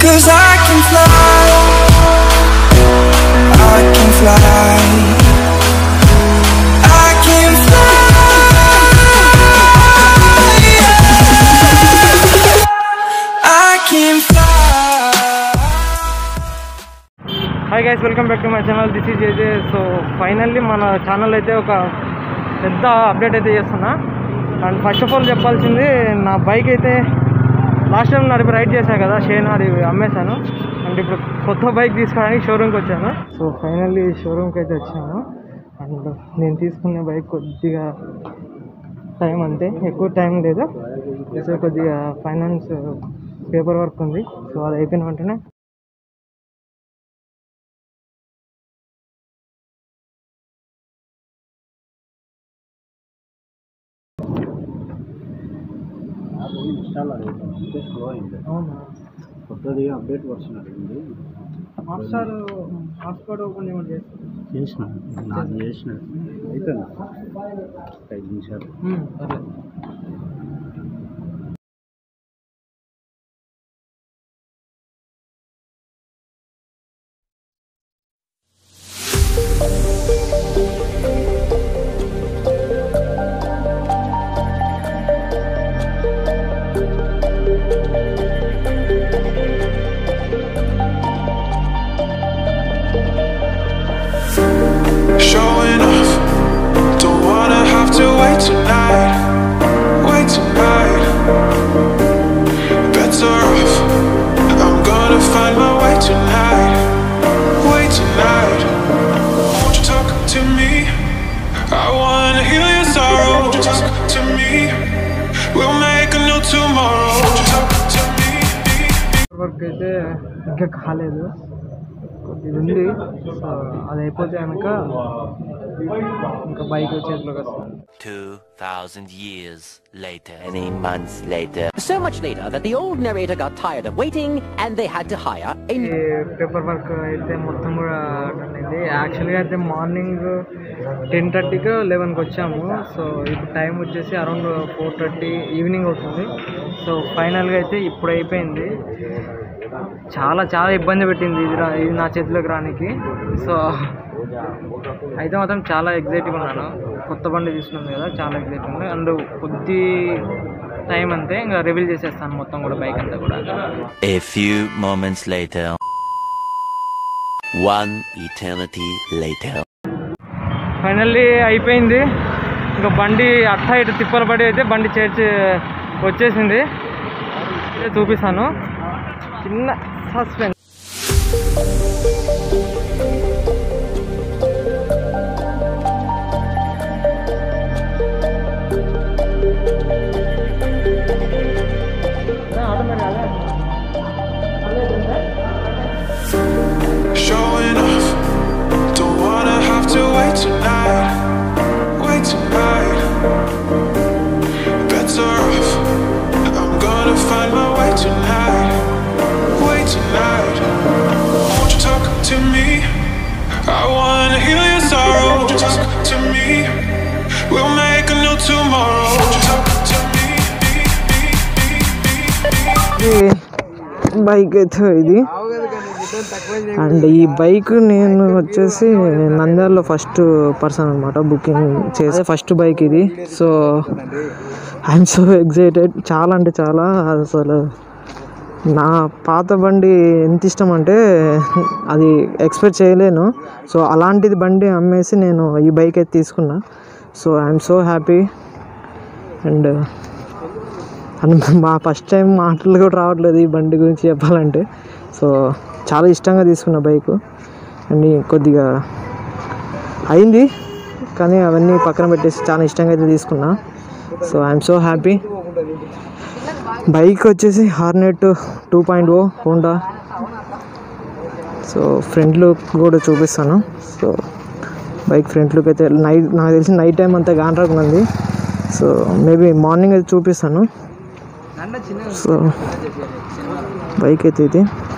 Cause I can fly. I can fly. I can fly. I can fly. Hi guys welcome back to my channel this is AJ so finally మన channel అయితే ఒక పెద్ద update అయితే చేస్తున్నా and first of all చెప్పాల్సింది నా bike అయితే last time నడిపి రైడ్ చేశాను కదా షేన్ అది అమ్మేశాను అండ్ ఇప్పుడు కొత్త బైక్ తీసుకోవడానికి షోరూమ్కి వచ్చాను సో ఫైనల్లీ షోరూమ్కి అయితే వచ్చాను అండ్ నేను తీసుకునే బైక్ కొద్దిగా టైం అంతే ఎక్కువ టైం లేదు సో కొద్దిగా ఫైనాన్స్ పేపర్ వర్క్ ఉంది సో అది అయిపోయిన వెంటనే అవునా కొత్తది అప్డేట్ వర్షన్ అడిగింది హాట్స్టార్ హాట్స్పాట్ ఓపెన్ చేయమని చేస్తాను చేసిన నాకు చేసిన అయిపోయింది ఐదు నిమిషాలు పర్లేదు Showing off. Don't wanna have to wait tonight. Wait tonight. Better off. I'm gonna find my way tonight. Wait tonight. Won't you talk to me? I wanna heal your sorrow. Won't you talk to me? We'll make a new tomorrow. Won't you talk to me? Work అయితే ఇంకా కాలేదు కొద్దిగా ఉంది so అది అయిపోతే కనుక ఇంకా bike చేతిలోకి వస్తుంది 2,000 years later. Many months later. So much later that the old narrator got tired of waiting and they had to hire a ఈ పేపర్ వర్క్ అయితే మొత్తం కూడా done అయింది యాక్చువల్గా అయితే మార్నింగ్ టెన్ థర్టీకి లెవెన్కి వచ్చాము సో ఇప్పుడు టైం వచ్చేసి అరౌండ్ ఫోర్ థర్టీ ఈవినింగ్ అవుతుంది సో ఫైనల్గా అయితే ఇప్పుడు అయిపోయింది చాలా చాలా ఇబ్బంది పెట్టింది ఇది రా ఇది నా చేతిలోకి రానికి సో అయితే మాత్రం చాలా ఎగ్జైట్గా ఉన్నాను కొత్త బండి తీసుకున్నాను కదా చాలా ఎగ్జైట్ ఉంది అండ్ కొద్ది టైం అంతే ఇంకా రివీల్ చేసేస్తాను మొత్తం కూడా బైక్ అంతా కూడా A few moments later. One eternity later. Finally అయిపోయింది ఇంకా బండి అట్ట ఇటు తిప్పలు పడి అయితే బండి చేర్చి వచ్చేసింది ఇదే చూపిస్తాను చిన్న suspense Showing off. Don't wanna have to wait tonight. Wait tonight. Better off. I'm gonna find my way tonight. Wait tonight. Won't you talk to me? I wanna heal your sorrow. Won't you talk to me? We'll make a new tomorrow. Won't you talk to me? Bike అయితే ఇది and ఈ bike నేను వచ్చేసి నంద్యాలలో first person అనమాట booking చేసే first bike ఇది so I'm so excited చాలా అంటే చాలా అసలు నా పాత బండి ఎంత ఇష్టం అంటే అది ఎక్స్పెక్ట్ చేయలేను సో అలాంటిది బండి అమ్మేసి నేను ఈ బైక్ అయితే తీసుకున్నా so I'm so happy and and మా ఫస్ట్ టైం మాటలు కూడా రావట్లేదు ఈ బండి గురించి చెప్పాలంటే సో చాలా ఇష్టంగా తీసుకున్న బైక్ అండ్ కొద్దిగా అయింది కానీ అవన్నీ పక్కన పెట్టేసి చాలా ఇష్టంగా అయితే తీసుకున్నా so I'm so happy bike వచ్చేసి Hornet two point O Honda so front look కూడా చూపిస్తాను సో బైక్ ఫ్రంట్ లుక్ అయితే నైట్ నాకు తెలిసి నైట్ టైం అంతా గాన్ రాకున్నది సో మేబీ మార్నింగ్ అయితే చూపిస్తాను సో బైక్ అయితే ఇది